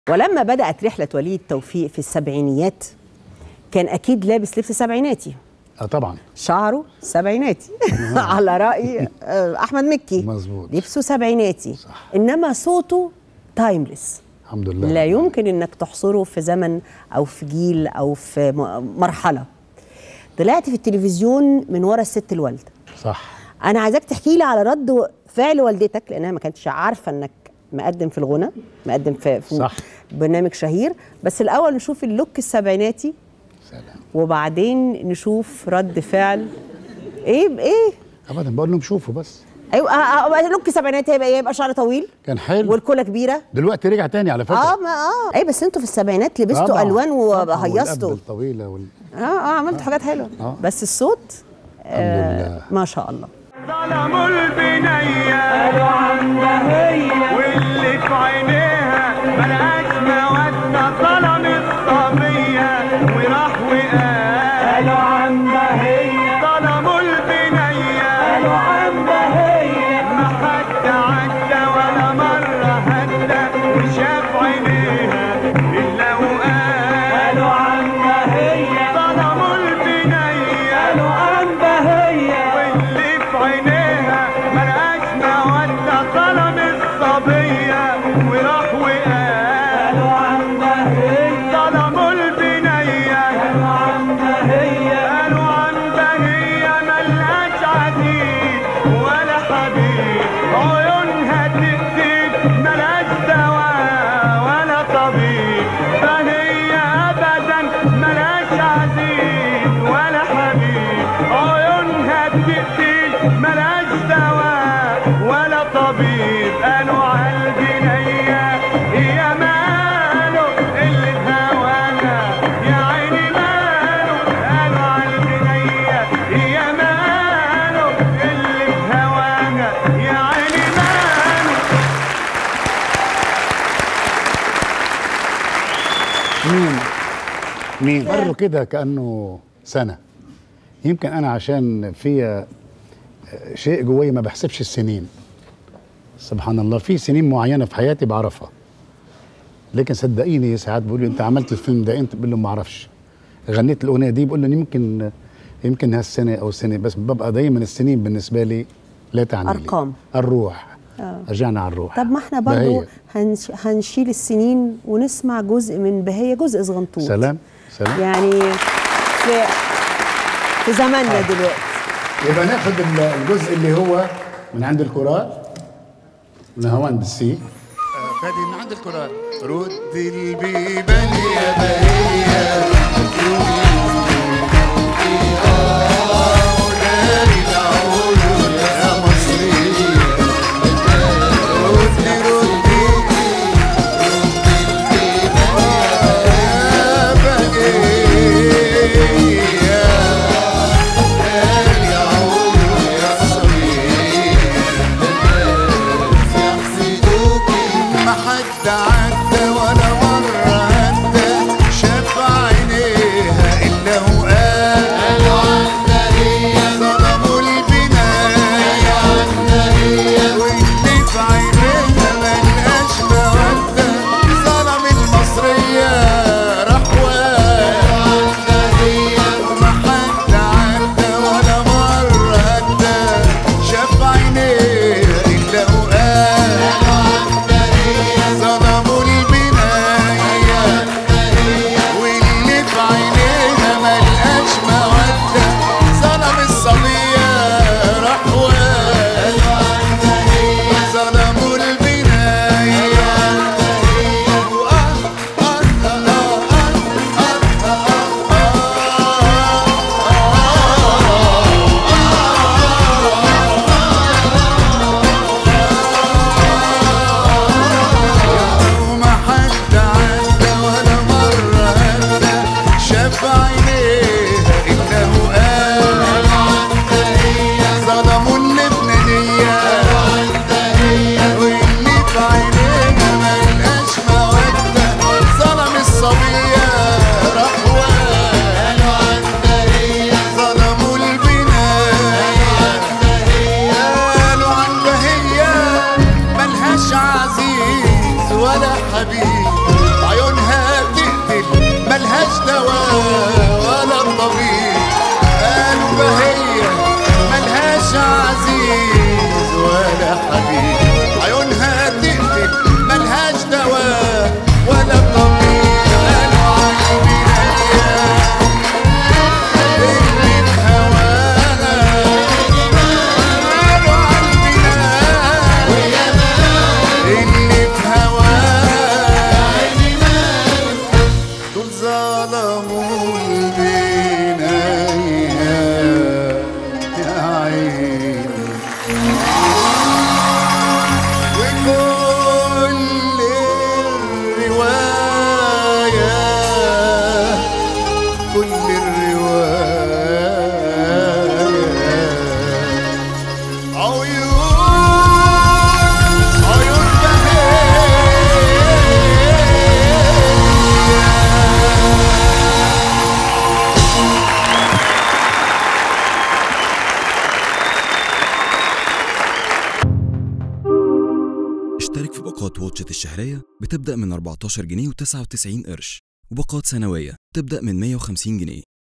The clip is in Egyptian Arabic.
ولما بدأت رحلة وليد توفيق في السبعينيات كان أكيد لابس لبس سبعيناتي اه طبعا شعره سبعيناتي على رأي آه، أحمد مكي مظبوط. لبسه سبعيناتي صح. إنما صوته تايمليس الحمد لله لا يمكن إنك تحصره في زمن أو في جيل أو في م- مرحلة طلعت في التلفزيون من ورا الست الوالدة صح انا عايزاك تحكي لي على رد فعل والدتك لانها ما كانتش عارفه انك مقدم في الغنى مقدم في, في صح. برنامج شهير بس الاول نشوف اللوك السبعيناتي سلام وبعدين نشوف رد فعل ايه بايه ابدا بقول لهم شوفوا بس ايوه آه، آه، لوك سبعيناتي هيبقى ايه يبقى شعر طويل كان حلو والكولا كبيره دلوقتي رجع تاني على فكره اه ما اه اي بس انتوا في السبعينات لبستوا طبعاً. الوان طبعاً، وهيصتوا والقبل الطويله وال... اه اه عملتوا حاجات حلوه آه. بس الصوت الحمد لله ما شاء الله ظلموا البنية قالوا عنها هي واللي في عينيها ملقاش مودة ظلم الصبية وراح وقال قالوا عنها هي ظلموا البنية قالوا عنها هي ما حد عدى ولا مرة هدى وشاف عينيها إلا وقال قالوا عنها هي ظلموا البنية قالوا عنها هي واللي في عينيها ملقاش مودة ظلم الصبية وراح وقال قالوا عنها هي ظلموا البنية قالوا عنها هي قالوا عنها هي ملقاش عديد ولا حبيب عيونها تقتل ملهاش دواء ولا طبيب فهي ابدا ملهاش عزيز ولا حبيب عيونها تقتل ملهاش دواء ولا طبيب قالوا عالجنية يا ماله اللي هوانا يا عيني ماله قالوا عالجنية يا ماله اللي هوانا يا عيني ماله مين مين مروا كده كانه سنه يمكن انا عشان فيا شيء جوايا ما بحسبش السنين سبحان الله في سنين معينه في حياتي بعرفها لكن صدقيني ساعات بيقولوا انت عملت الفيلم ده انت بقول لهم ما اعرفش غنيت الاغنيه دي بقول لهم يمكن يمكن هالسنه او سنه بس ببقى دايما السنين بالنسبه لي لا تعني لي. أرقام. الروح رجعنا على الروح طب ما احنا برضو بهية. هنش هنشيل السنين ونسمع جزء من بهية جزء صغنطوط سلام سلام يعني في في زماننا دلوقتي يبقى ناخد ال- الجزء اللي هو من عند الكورال من هوان بالسي فادي من عند الكورال رد البيبان يا بهية وداري العود يا مصرية ردي ردي يا بهية داري العود يا صبية ما حد عدى ولا مرة عدى شاف عينيها إلا هو قال ظلموا البناية واللي في عينيها ملقاش مودة ظلم المصرية راح وقال وما حد عدى ولا مرة عدى شاف عينيها إلا هو قال ظلموا البناية باقات واتشت الشهرية بتبدأ من 14 جنيه و99 قرش وباقات سنوية تبدأ من 150 جنيه